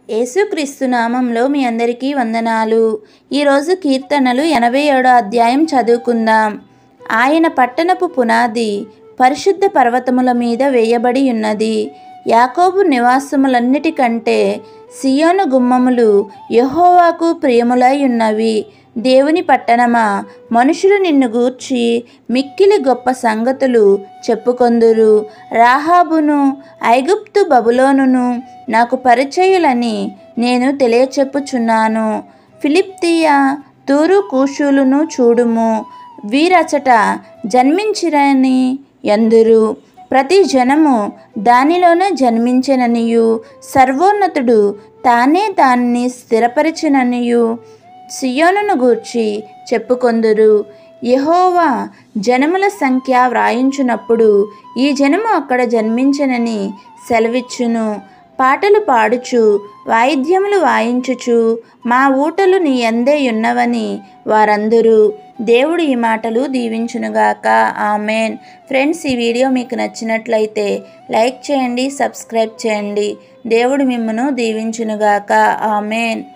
యేసుక్రీస్తు నామంలో మీ అందరికీ వందనాలు ఈరోజు కీర్తనలు ఎనభై ఏడో అధ్యాయం చదువుకుందాం ఆయన పట్టణపు పునాది పరిశుద్ధ పర్వతముల మీద వేయబడి ఉన్నది యాకోబు నివాసములన్నిటికంటే సియోను గుమ్మములు యెహోవాకు ప్రియములై ఉన్నవి దేవుని పట్టణమా మనుషులు నిన్ను గూర్చి మిక్కిలి గొప్ప సంగతులు చెప్పుకొందురు రాహాబును ఐగుప్తు బబులోనును నాకు పరిచయులని నేను తెలియచెప్పుచున్నాను ఫిలిప్తియా తూరు కూషులును చూడుము వీరచట జన్మించిరని ఎందురు ప్రతి జనము దానిలోనే జన్మించెననియు సర్వోన్నతుడు తానే దానిని స్థిరపరిచిననియు సియోనును గూర్చి చెప్పుకొందురు యెహోవా జనముల సంఖ్య వ్రాయించునప్పుడు ఈ జనము అక్కడ జన్మించనని సెలవిచ్చును పాటలు పాడుచు వాయిద్యములు వాయించుచు మా ఊటలు నీ అందే ఉన్నవని వారందరూ దేవుడు ఈ మాటలు దీవించునుగాక ఆమెన్ ఫ్రెండ్స్ ఈ వీడియో మీకు నచ్చినట్లయితే లైక్ చేయండి సబ్స్క్రైబ్ చేయండి దేవుడు మిమ్మను దీవించునుగాక ఆమెన్